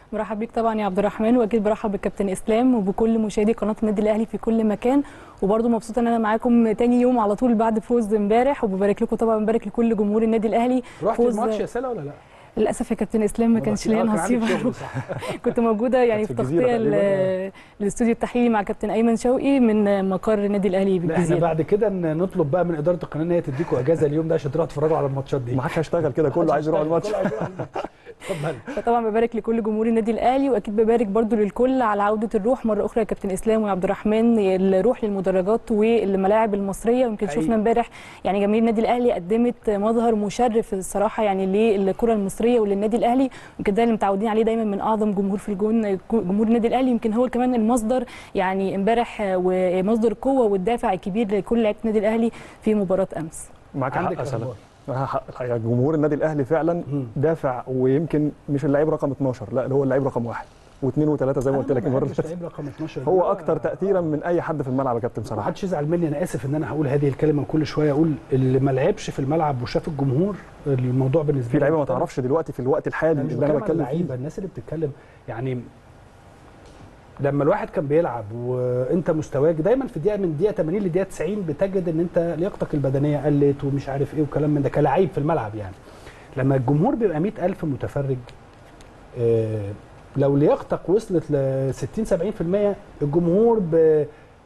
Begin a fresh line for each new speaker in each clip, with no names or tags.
مرحب بيك طبعا يا عبد الرحمن واكيد برحب بالكابتن اسلام وبكل مشاهدي قناه النادي الاهلي في كل مكان وبرضه مبسوطه ان انا معاكم تاني يوم على طول بعد فوز امبارح وببارك لكم طبعا ببارك لكل جمهور النادي الاهلي
رحت
فوز-
الماتش يا سلا ولا لا؟
للاسف يا كابتن اسلام ما كانش ليا
آه، كان
نصيب
عندك شغل،
أروح.
صح.
كنت موجوده يعني
كانت
في
في الجزيرة
تغطيه
تقريباً،
ل- للاستوديو التحليلي مع كابتن ايمن شوقي من مقر النادي الاهلي
لا احنا
بالجزيره
بعد كده ن- نطلب بقى من اداره القناه ان هي تديكم اجازه اليوم ده عشان تروحوا تتفرجوا على الماتشات دي
ما حدش هيشتغل كده كله عايز يروح الماتش
كله عايز يروح الماتش. اتفضل
فطبعا ببارك لكل جمهور النادي الاهلي واكيد ببارك برضو للكل على عوده الروح مره اخرى يا كابتن اسلام ويا عبد الرحمن الروح للمدرجات والملاعب المصريه ويمكن
حقيقي.
شفنا امبارح يعني جماهير النادي الاهلي قدمت مظهر مشرف الصراحه يعني للكره المصريه وللنادي الاهلي يمكن ده اللي متعودين عليه دايما من اعظم جمهور في الجون جمهور النادي الاهلي يمكن هو كمان المصدر يعني امبارح ومصدر القوه والدافع الكبير لكل لعيبه النادي الاهلي في مباراه امس
معاك
عندك
حق يا سلام
أخبار.
معاك حق الحقيقه جمهور النادي الاهلي فعلا
مم.
دافع ويمكن مش اللعيب رقم 12 لا اللي هو اللعيب رقم واحد واثنين وثلاثه زي ما قلت لك
أنا ما
المره اللي
بحبش
فاتت
لعيب رقم 12
هو
ده.
اكتر تاثيرا من اي حد في الملعب يا كابتن
ما
بصراحه
حدش يزعل مني انا اسف ان انا هقول هذه الكلمه وكل شويه اقول اللي ما لعبش في الملعب وشاف الجمهور الموضوع بالنسبه
في
لي
لعيبه ما
مختلف.
تعرفش دلوقتي في الوقت الحالي
انا مش
اللي انا
بتكلم عن
بتكلم فيه
اللعيبه الناس اللي بتتكلم يعني لما الواحد كان بيلعب وانت مستواك دايما في دقيقه من دقيقه 80 لدقيقه 90 بتجد ان انت لياقتك البدنيه قلت ومش عارف ايه وكلام من ده كلاعب في الملعب يعني لما الجمهور بيبقى 100000 متفرج آه، لو لياقتك وصلت ل 60 70% الجمهور ب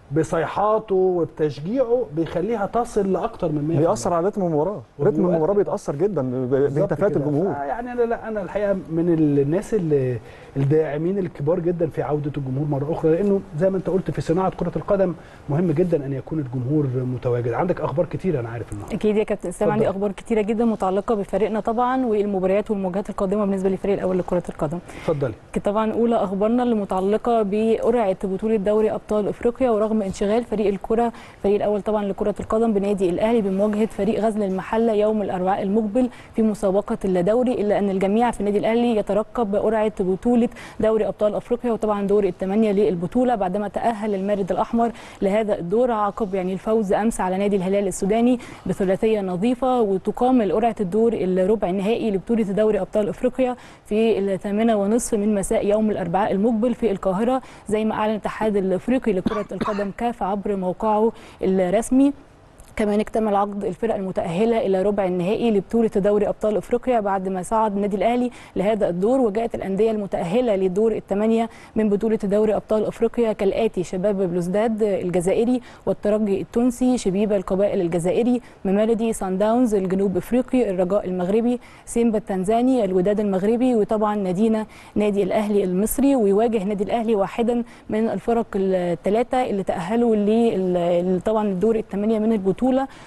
بصيحاته وبتشجيعه بيخليها تصل لاكتر من 100%
بيأثر على رتم المباراه رتم
وبيؤثر-
المباراه بيتأثر جدا ب-
بالظبط
بهتافات
كده.
الجمهور
يعني انا لا انا الحقيقه من الناس اللي الداعمين الكبار جدا في عوده الجمهور مره اخرى لانه زي ما انت قلت في صناعه كره القدم مهم جدا ان يكون الجمهور متواجد عندك اخبار كتير انا عارف النهارده
اكيد يا كابتن اسلام
اتفضل.
عندي اخبار كتيره جدا متعلقه بفريقنا طبعا والمباريات والمواجهات القادمه بالنسبه للفريق الاول لكره القدم
اتفضلي
كانت طبعا اولى اخبارنا اللي متعلقه بقرعه بطوله دوري ابطال افريقيا ورغم انشغال فريق الكره الفريق الاول طبعا لكره القدم بنادي الاهلي بمواجهه فريق غزل المحله يوم الاربعاء المقبل في مسابقه الدوري الا ان الجميع في النادي الاهلي يترقب قرعه بطوله دوري ابطال افريقيا وطبعا دور الثمانيه للبطوله بعدما تاهل المارد الاحمر لهذا الدور عقب يعني الفوز امس على نادي الهلال السوداني بثلاثيه نظيفه وتقام قرعه الدور الربع النهائي لبطوله دوري ابطال افريقيا في الثامنه ونصف من مساء يوم الاربعاء المقبل في القاهره زي ما اعلن الاتحاد الافريقي لكره القدم كاف عبر موقعه الرسمي كمان اكتمل عقد الفرق المتأهلة إلى ربع النهائي لبطولة دوري أبطال أفريقيا بعد ما صعد النادي الأهلي لهذا الدور وجاءت الأندية المتأهلة لدور الثمانية من بطولة دوري أبطال أفريقيا كالآتي شباب بلوزداد الجزائري والترجي التونسي شبيبة القبائل الجزائري ممالدي سان داونز الجنوب أفريقي الرجاء المغربي سيمبا التنزاني الوداد المغربي وطبعا نادينا نادي الأهلي المصري ويواجه نادي الأهلي واحدا من الفرق الثلاثة اللي تأهلوا لل- طبعا الدور الثمانية من البطولة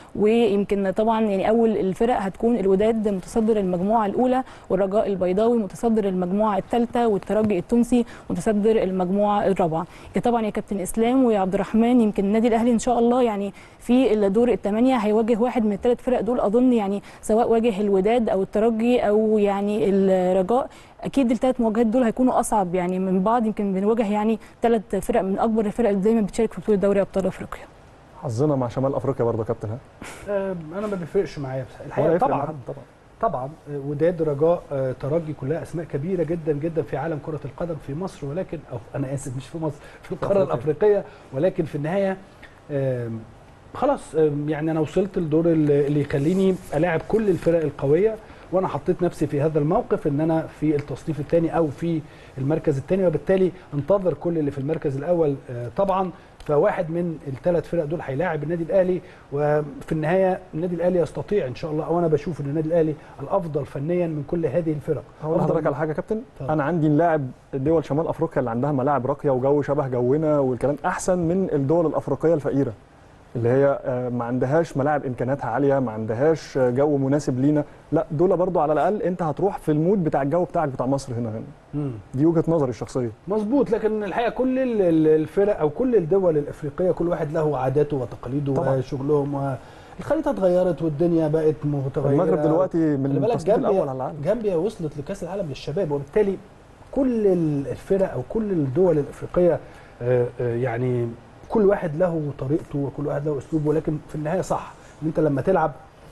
ويمكن طبعا يعني أول الفرق هتكون الوداد متصدر المجموعة الأولى والرجاء البيضاوي متصدر المجموعة الثالثة والترجي التونسي متصدر المجموعة الرابعة يا طبعا يا كابتن إسلام ويا عبد الرحمن يمكن النادي الأهلي إن شاء الله يعني في الدور الثمانية هيواجه واحد من الثلاث فرق دول أظن يعني سواء واجه الوداد أو الترجي أو يعني الرجاء اكيد الثلاث مواجهات دول هيكونوا اصعب يعني من بعض يمكن بنواجه يعني ثلاث فرق من اكبر الفرق اللي دايما بتشارك في بطوله دوري ابطال افريقيا
حظنا مع شمال افريقيا برضه يا كابتن ها
آه، انا ما بيفرقش معايا بس-
ولا
الحقيقه
يفرق مع
طبعا
حد طبعا
طبعا آه، وداد رجاء آه، ترجي كلها اسماء كبيره جدا جدا في عالم كره القدم في مصر ولكن او انا اسف مش في مصر في القاره
أفريقيا.
الافريقيه ولكن في النهايه آم، خلاص آم، يعني انا وصلت لدور اللي اللي يخليني الاعب كل الفرق القويه وانا حطيت نفسي في هذا الموقف ان انا في التصنيف الثاني او في المركز الثاني وبالتالي انتظر كل اللي في المركز الاول آه، طبعا فواحد من الثلاث فرق دول هيلاعب النادي الاهلي وفي النهايه النادي الاهلي يستطيع ان شاء الله او انا بشوف ان النادي الاهلي الافضل فنيا من كل هذه الفرق
هقول لحضرتك على حاجه يا كابتن
اتفضل.
انا عندي نلاعب دول شمال افريقيا اللي عندها ملاعب راقيه وجو شبه جونا والكلام احسن من الدول الافريقيه الفقيره اللي هي آه، ما عندهاش ملاعب امكانياتها عاليه ما عندهاش آه، جو مناسب لينا لا دول برضو على الاقل انت هتروح في المود بتاع الجو بتاعك بتاع مصر هنا هنا
مم.
دي وجهه نظري الشخصيه
مظبوط لكن الحقيقه كل ال- ال- الفرق او كل الدول الافريقيه كل واحد له عاداته وتقاليده
طبعاً.
وشغلهم و... الخريطه اتغيرت والدنيا بقت متغيره
المغرب دلوقتي من
خلي بالك
التصنيف الاول على
جامبيا
العالم
جامبيا وصلت لكاس العالم للشباب وبالتالي كل ال- الفرق او كل الدول الافريقيه آه، آه، يعني كل واحد له طريقته وكل واحد له اسلوبه ولكن في النهايه صح ان انت لما تلعب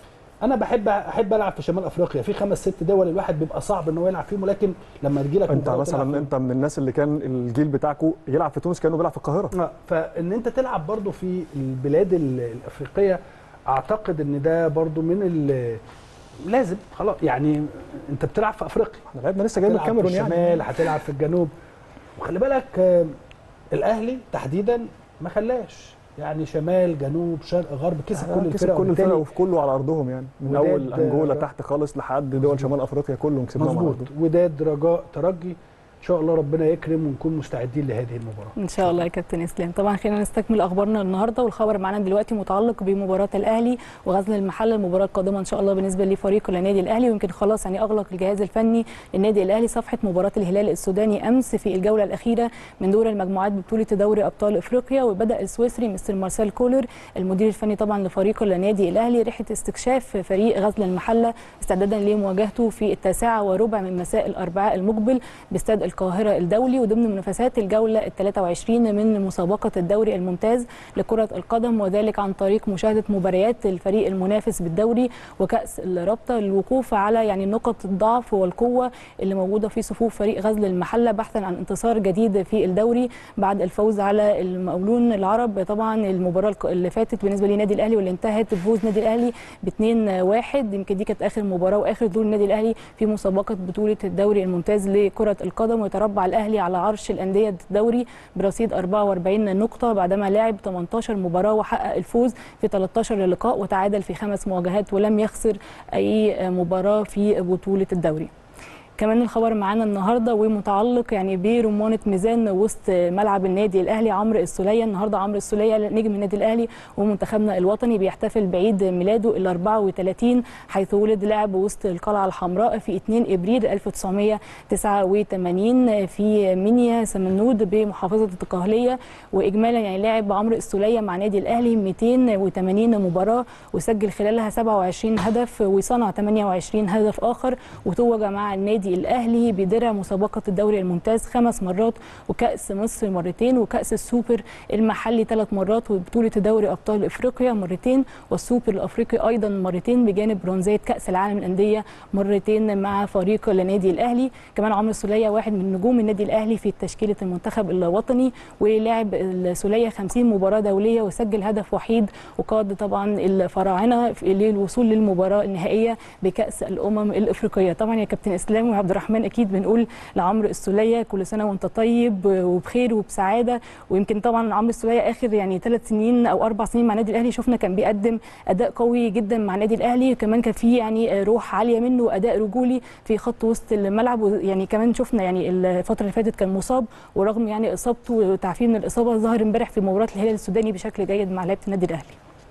انا بحب احب العب في شمال افريقيا في خمس ست دول الواحد بيبقى صعب ان هو يلعب فيهم ولكن لما تجي لك
انت مثلا انت من الناس اللي كان الجيل بتاعكو يلعب في تونس كانه بيلعب في القاهره
آه، فان انت تلعب برضو في البلاد ال- الافريقيه اعتقد ان ده برضو من ال- لازم خلاص يعني انت بتلعب في افريقيا
احنا لعبنا لسه جاي من
هتلعب في
الكاميرون يعني
الشمال هتلعب في الجنوب وخلي بالك آه، الاهلي تحديدا ما خلاش يعني شمال جنوب شرق غرب كسب
آه،
كل
كسب
الفرق
كل الفرق
وبالتالي
وفي كله على ارضهم يعني من
وداد-
اول انجولا تحت خالص لحد دول شمال افريقيا كلهم كسبناهم على
مظبوط
ارضهم
وداد رجاء ترجي ان شاء الله ربنا يكرم ونكون مستعدين لهذه المباراه
ان شاء الله يا كابتن اسلام طبعا خلينا نستكمل اخبارنا النهارده والخبر معانا دلوقتي متعلق بمباراه الاهلي وغزل المحله المباراه القادمه ان شاء الله بالنسبه لفريق النادي الاهلي ويمكن خلاص يعني اغلق الجهاز الفني للنادي الاهلي صفحه مباراه الهلال السوداني امس في الجوله الاخيره من دور المجموعات ببطوله دوري ابطال افريقيا وبدا السويسري مستر مارسيل كولر المدير الفني طبعا لفريق النادي الاهلي رحله استكشاف فريق غزل المحله استعدادا لمواجهته في التاسعه وربع من مساء الاربعاء المقبل باستاد القاهره الدولي وضمن منافسات الجوله ال 23 من مسابقه الدوري الممتاز لكره القدم وذلك عن طريق مشاهده مباريات الفريق المنافس بالدوري وكاس الرابطه للوقوف على يعني نقط الضعف والقوه اللي موجوده في صفوف فريق غزل المحله بحثا عن انتصار جديد في الدوري بعد الفوز على المقاولون العرب طبعا المباراه اللي فاتت بالنسبه للنادي الاهلي واللي انتهت بفوز النادي الاهلي ب 2-1 يمكن دي كانت اخر مباراه واخر دور النادي الاهلي في مسابقه بطوله الدوري الممتاز لكره القدم ويتربع الاهلي على عرش الانديه الدوري برصيد 44 نقطه بعدما لعب 18 مباراه وحقق الفوز في 13 لقاء وتعادل في خمس مواجهات ولم يخسر اي مباراه في بطوله الدوري كمان الخبر معانا النهارده ومتعلق يعني برمانه ميزان وسط ملعب النادي الاهلي عمرو السوليه النهارده عمرو السوليه نجم النادي الاهلي ومنتخبنا الوطني بيحتفل بعيد ميلاده ال 34 حيث ولد لاعب وسط القلعه الحمراء في 2 ابريل 1989 في منيا سمنود بمحافظه الدقهليه واجمالا يعني لعب عمرو السوليه مع نادي الاهلي 280 مباراه وسجل خلالها 27 هدف وصنع 28 هدف اخر وتوج مع النادي الاهلي بدرع مسابقه الدوري الممتاز خمس مرات وكاس مصر مرتين وكاس السوبر المحلي ثلاث مرات وبطوله دوري ابطال افريقيا مرتين والسوبر الافريقي ايضا مرتين بجانب برونزيه كاس العالم للانديه مرتين مع فريق النادي الاهلي كمان عمرو السوليه واحد من نجوم النادي الاهلي في تشكيله المنتخب الوطني ولعب السوليه 50 مباراه دوليه وسجل هدف وحيد وقاد طبعا الفراعنه للوصول للمباراه النهائيه بكاس الامم الافريقيه طبعا يا كابتن اسلام وعبد الرحمن اكيد بنقول لعمرو السوليه كل سنه وانت طيب وبخير وبسعاده ويمكن طبعا عمرو السوليه اخر يعني ثلاث سنين او اربع سنين مع النادي الاهلي شفنا كان بيقدم اداء قوي جدا مع النادي الاهلي كمان كان في يعني روح عاليه منه واداء رجولي في خط وسط الملعب ويعني كمان شفنا يعني الفتره اللي فاتت كان مصاب ورغم يعني اصابته وتعافيه من الاصابه ظهر امبارح في مباراه الهلال السوداني بشكل جيد مع لعيبه النادي الاهلي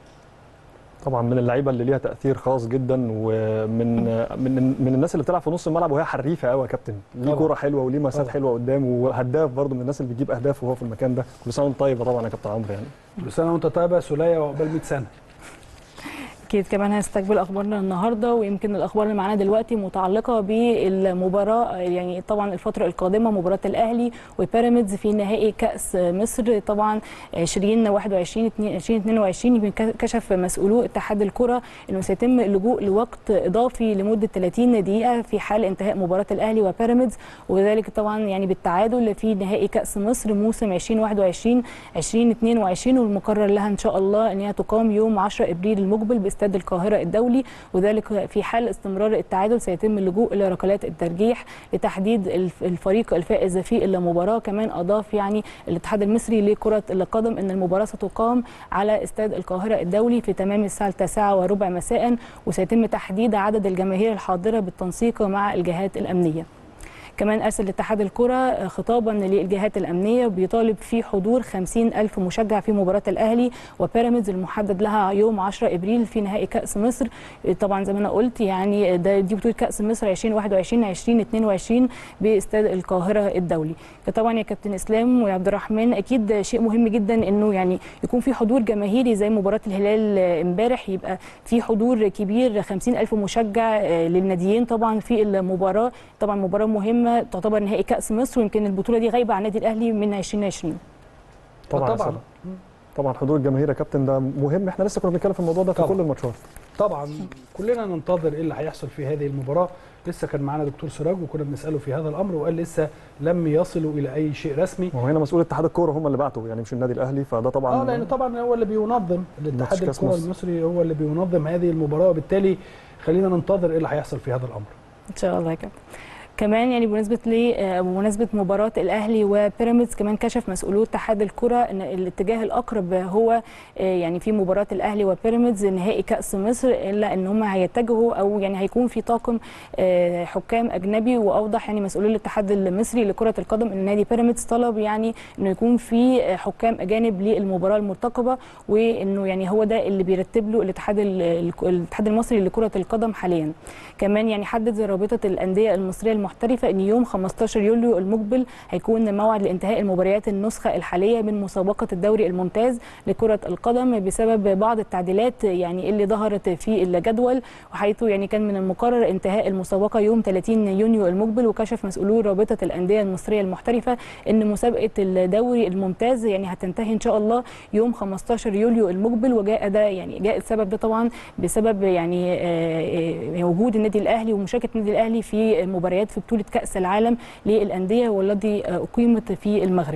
طبعا من اللعيبه اللي ليها تاثير خاص جدا ومن من من الناس اللي بتلعب في نص الملعب وهي حريفه قوي يا كابتن ليه
طبعا.
كوره حلوه وليه مسات
طبعا.
حلوه قدام وهداف برضه من الناس اللي بيجيب اهداف وهو في المكان ده كل سنه وانت طيب طبعا يا كابتن عمرو يعني
كل سنه وانت طيب يا سوليه وعقبال 100 سنه
اكيد كمان هنستقبل اخبارنا النهارده ويمكن الاخبار اللي معانا دلوقتي متعلقه بالمباراه يعني طبعا الفتره القادمه مباراه الاهلي وبيراميدز في نهائي كاس مصر طبعا 2021 2022 يمكن كشف مسؤولو اتحاد الكره انه سيتم اللجوء لوقت اضافي لمده 30 دقيقه في حال انتهاء مباراه الاهلي وبيراميدز وذلك طبعا يعني بالتعادل في نهائي كاس مصر موسم 2021 2022 والمقرر لها ان شاء الله ان هي تقام يوم 10 ابريل المقبل باستاد القاهره الدولي وذلك في حال استمرار التعادل سيتم اللجوء الى ركلات الترجيح لتحديد الف- الفريق الفائز في المباراه كمان اضاف يعني الاتحاد المصري لكره القدم ان المباراه ستقام على استاد القاهره الدولي في تمام الساعه التاسعة وربع مساء وسيتم تحديد عدد الجماهير الحاضره بالتنسيق مع الجهات الامنيه كمان أرسل اتحاد الكرة خطابا للجهات الأمنية بيطالب في حضور 50 ألف مشجع في مباراة الأهلي وبيراميدز المحدد لها يوم 10 إبريل في نهائي كأس مصر طبعا زي ما أنا قلت يعني ده دي بطولة كأس مصر 2021 2022 باستاد القاهرة الدولي فطبعا يا كابتن إسلام ويا عبد الرحمن أكيد شيء مهم جدا إنه يعني يكون في حضور جماهيري زي مباراة الهلال امبارح يبقى في حضور كبير 50 ألف مشجع آه، للناديين طبعا في المباراة طبعا مباراة مهمة تعتبر نهائي كأس مصر ويمكن البطولة دي غايبة عن النادي الأهلي من 2020
طبعا
طبعا
طبعا طبعا حضور الجماهير يا كابتن ده مهم احنا لسه كنا بنتكلم في الموضوع ده في
طبعاً.
كل الماتشات
طبعا كلنا ننتظر ايه اللي هيحصل في هذه المباراه لسه كان معانا دكتور سراج وكنا بنساله في هذا الامر وقال لسه لم يصلوا الى اي شيء رسمي
وهنا مسؤول اتحاد الكوره هم اللي بعتوا يعني مش النادي الاهلي فده طبعا
اه لان طبعا هو اللي بينظم الاتحاد
ماتش كأس
الكره
مصر.
المصري هو اللي بينظم هذه المباراه وبالتالي خلينا ننتظر ايه اللي هيحصل في هذا الامر
ان شاء الله يا كابتن كمان يعني بمناسبه ليه آه، بمناسبه مباراه الاهلي وبيراميدز كمان كشف مسؤولو اتحاد الكره ان الاتجاه الاقرب هو آه، يعني في مباراه الاهلي وبيراميدز نهائي كاس مصر الا ان هم هيتجهوا او يعني هيكون في طاقم آه، حكام اجنبي واوضح يعني مسؤولو الاتحاد المصري لكره القدم ان نادي بيراميدز طلب يعني انه يكون في آه، حكام اجانب للمباراه المرتقبه وانه يعني هو ده اللي بيرتب له الاتحاد ال- ال- الاتحاد المصري لكره القدم حاليا كمان يعني حدد رابطه الانديه المصريه المحترفه ان يوم 15 يوليو المقبل هيكون موعد لانتهاء المباريات النسخه الحاليه من مسابقه الدوري الممتاز لكره القدم بسبب بعض التعديلات يعني اللي ظهرت في الجدول وحيث يعني كان من المقرر انتهاء المسابقه يوم 30 يونيو المقبل وكشف مسؤولو رابطه الانديه المصريه المحترفه ان مسابقه الدوري الممتاز يعني هتنتهي ان شاء الله يوم 15 يوليو المقبل وجاء ده يعني جاء السبب ده طبعا بسبب يعني آه، آه، وجود النادي الاهلي ومشاركه النادي الاهلي في مباريات في بطوله كاس العالم للانديه والذي آه، اقيمت في المغرب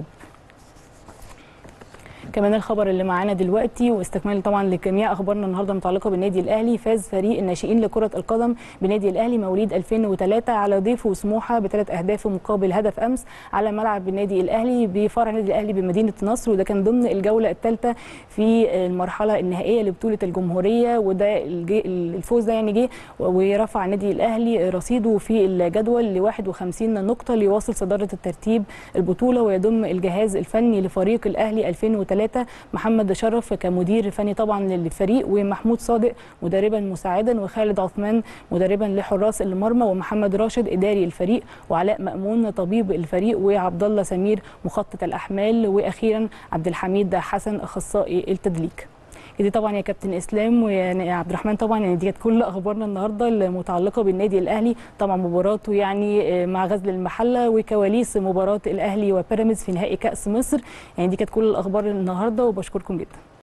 كمان الخبر اللي معانا دلوقتي واستكمال طبعا لجميع اخبارنا النهارده متعلقه بالنادي الاهلي فاز فريق الناشئين لكره القدم بنادي الاهلي مواليد 2003 على ضيفه سموحه بثلاث اهداف مقابل هدف امس على ملعب النادي الاهلي بفرع النادي الاهلي بمدينه نصر وده كان ضمن الجوله الثالثه في المرحله النهائيه لبطوله الجمهوريه وده الج- الفوز ده يعني جه ورفع النادي الاهلي رصيده في الجدول ل 51 نقطه ليواصل صداره الترتيب البطوله ويضم الجهاز الفني لفريق الاهلي 2003 محمد شرف كمدير فني طبعا للفريق ومحمود صادق مدربا مساعدا وخالد عثمان مدربا لحراس المرمى ومحمد راشد اداري الفريق وعلاء مامون طبيب الفريق وعبد الله سمير مخطط الاحمال واخيرا عبد الحميد حسن اخصائي التدليك دي طبعا يا كابتن اسلام ويا عبد الرحمن طبعا يعني دي كانت كل اخبارنا النهارده المتعلقه بالنادي الاهلي طبعا مباراته يعني آه، مع غزل المحله وكواليس مباراه الاهلي وبيراميدز في نهائي كاس مصر يعني دي كانت كل الاخبار النهارده وبشكركم جدا